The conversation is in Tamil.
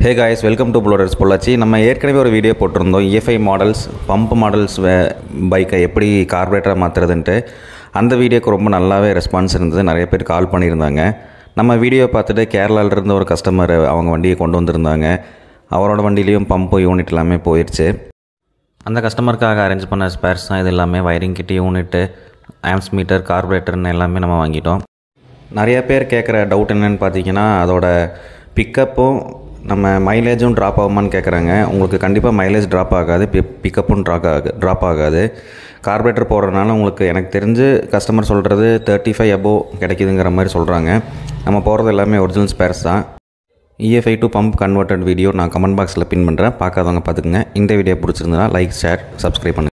ஹே காய்ஸ் வெல்கம் டு புளோடர்ஸ் பொள்ளாச்சி நம்ம ஏற்கனவே ஒரு வீடியோ போட்டிருந்தோம் இஎஃப்ஐ மாடல்ஸ் பம்ப் மாடல்ஸ் பைக்கை எப்படி கார்பரேட்டராக மாற்றுறதுன்ட்டு அந்த வீடியோக்கு ரொம்ப நல்லாவே ரெஸ்பான்ஸ் இருந்தது நிறைய பேர் கால் பண்ணியிருந்தாங்க நம்ம வீடியோ பார்த்துட்டு கேரளால இருந்த ஒரு கஸ்டமர் அவங்க வண்டியை கொண்டு வந்திருந்தாங்க அவரோட வண்டியிலையும் பம்பு யூனிட் எல்லாமே போயிடுச்சு அந்த கஸ்டமருக்காக அரேஞ்ச் பண்ண ஸ்பேர்ஸ் தான் இது எல்லாமே வயரிங் கிட்டு யூனிட்டு ஆம்ஸ் மீட்டர் கார்பரேட்டர்னு எல்லாமே நம்ம வாங்கிட்டோம் நிறைய பேர் கேட்குற டவுட் என்னென்னு பார்த்தீங்கன்னா அதோட பிக்கப்பும் நம்ம மைலேஜும் ட்ராப் ஆகுமான்னு கேட்குறாங்க உங்களுக்கு கண்டிப்பாக மைலேஜ் ட்ராப் ஆகாது பி பிக்கப்பும் ட்ராப் ஆகு ட்ராப் ஆகாது கார்பரேட்டர் போடுறதுனால உங்களுக்கு எனக்கு தெரிஞ்சு கஸ்டமர் சொல்கிறது தேர்ட்டி ஃபைவ் அபோவ் கிடைக்குதுங்கிற மாதிரி சொல்கிறாங்க நம்ம போகிறது எல்லாமே ஒரிஜினல் ஸ்பேர்ஸ் தான் EFI to pump converted video நான் கமெண்ட் பாக்ஸில் பின் பண்ணுறேன் பார்க்காதவங்க பார்த்துக்குங்க இந்த வீடியோ பிடிச்சிருந்தனா லைக் ஷேர் சப்ஸ்கிரைப் பண்ணுங்கள்